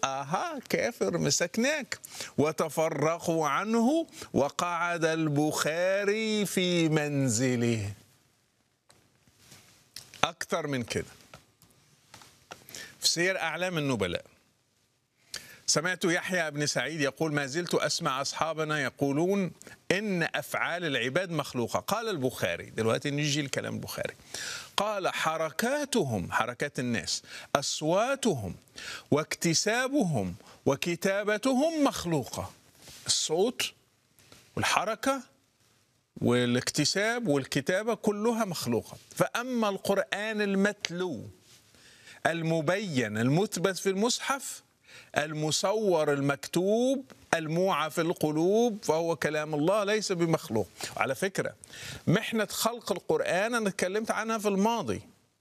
اها كافر مسكناك وتفرقوا عنه وقعد البخاري في منزله اكثر من كده في سير اعلام النبلاء سمعت يحيى بن سعيد يقول ما زلت اسمع اصحابنا يقولون ان افعال العباد مخلوقه قال البخاري دلوقتي نيجي لكلام البخاري قال حركاتهم حركات الناس اصواتهم واكتسابهم وكتابتهم مخلوقه الصوت والحركه والاكتساب والكتابه كلها مخلوقه فاما القران المتلو المبين المثبت في المصحف المصور المكتوب الموعى في القلوب فهو كلام الله ليس بمخلوق على فكرة محنة خلق القرآن أنا اتكلمت عنها في الماضي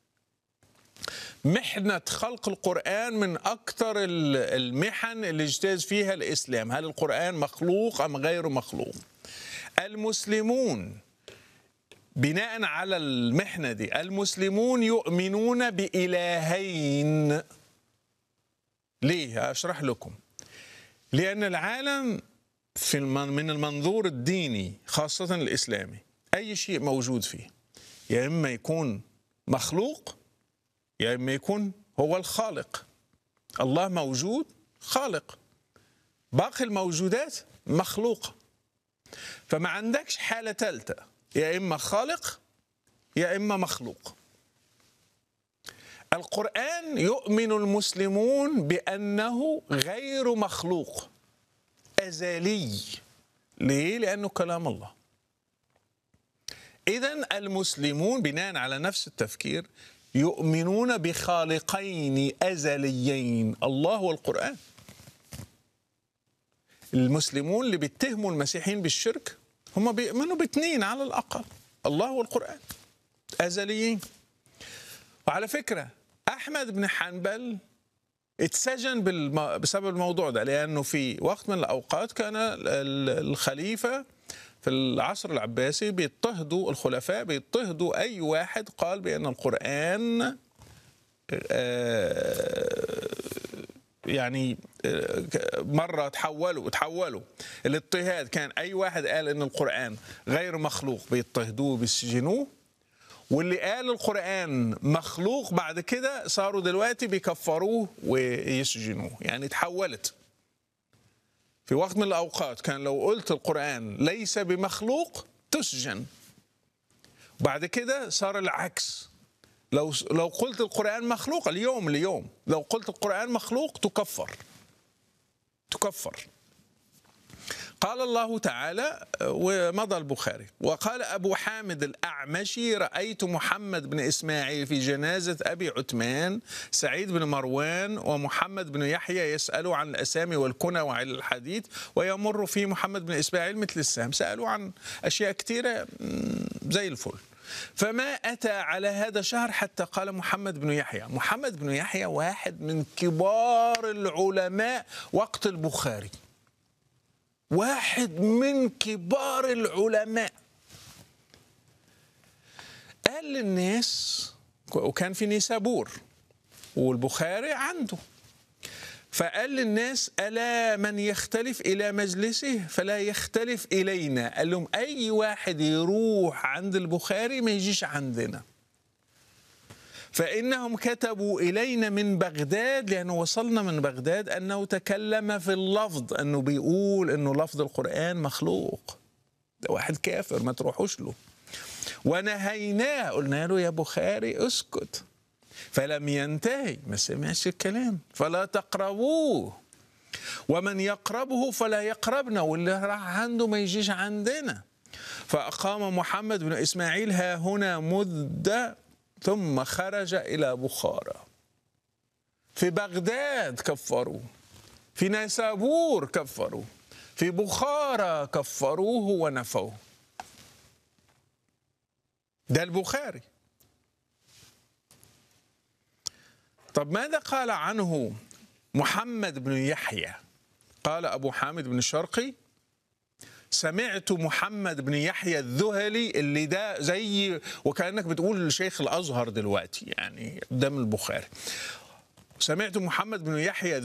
محنة خلق القرآن من أكثر المحن اللي اجتاز فيها الإسلام هل القرآن مخلوق أم غير مخلوق المسلمون بناء على المحنة دي المسلمون يؤمنون بإلهين ليه؟ أشرح لكم لأن العالم في من المنظور الديني خاصة الإسلامي أي شيء موجود فيه يا إما يكون مخلوق يا إما يكون هو الخالق الله موجود خالق باقي الموجودات مخلوقة فما عندكش حالة ثالثة يا إما خالق يا إما مخلوق القرآن يؤمن المسلمون بأنه غير مخلوق أزلي ليه؟ لأنه كلام الله إذا المسلمون بناء على نفس التفكير يؤمنون بخالقين أزليين الله والقرآن المسلمون اللي بيتهموا المسيحيين بالشرك هم بيؤمنوا باثنين على الأقل الله والقرآن أزليين وعلى فكرة أحمد بن حنبل اتسجن بالم... بسبب الموضوع ده لأنه في وقت من الأوقات كان الخليفة في العصر العباسي بيضطهدوا الخلفاء بيضطهدوا أي واحد قال بأن القرآن يعني مرة تحولوا تحولوا الاضطهاد كان أي واحد قال أن القرآن غير مخلوق بيضطهدوه وبيسجنوه واللي قال القرآن مخلوق بعد كده صاروا دلوقتي بيكفروه ويسجنوه يعني تحولت في وقت من الأوقات كان لو قلت القرآن ليس بمخلوق تسجن بعد كده صار العكس لو لو قلت القرآن مخلوق اليوم اليوم لو قلت القرآن مخلوق تكفر تكفر قال الله تعالى ومضى البخاري وقال أبو حامد الأعمشي رأيت محمد بن إسماعيل في جنازة أبي عثمان سعيد بن مروان ومحمد بن يحيى يسألوا عن الأسامي والكنى وعلى الحديث ويمر في محمد بن إسماعيل مثل السهم سألوا عن أشياء كثيرة زي الفل فما أتى على هذا الشهر حتى قال محمد بن يحيى محمد بن يحيى واحد من كبار العلماء وقت البخاري واحد من كبار العلماء قال للناس وكان في نيسابور والبخاري عنده فقال للناس ألا من يختلف إلى مجلسه فلا يختلف إلينا قال لهم أي واحد يروح عند البخاري ما يجيش عندنا فإنهم كتبوا إلينا من بغداد لأنه وصلنا من بغداد أنه تكلم في اللفظ أنه بيقول أنه لفظ القرآن مخلوق ده واحد كافر ما تروحوش له ونهيناه قلنا له يا بخاري اسكت فلم ينتهي ما سمعش الكلام فلا تقربوه ومن يقربه فلا يقربنا واللي راح عنده ما يجيش عندنا فأقام محمد بن إسماعيل ها هنا مدة ثم خرج إلى بخارى في بغداد كفروه في نيسابور كفروه في بخارى كفروه ونفوه ده البخاري طب ماذا قال عنه محمد بن يحيى قال أبو حامد بن الشرقي سمعت محمد بن يحيى الذهلي اللي ده زي وكانك بتقول شيخ الازهر دلوقتي يعني قدام البخاري سمعت محمد بن يحيى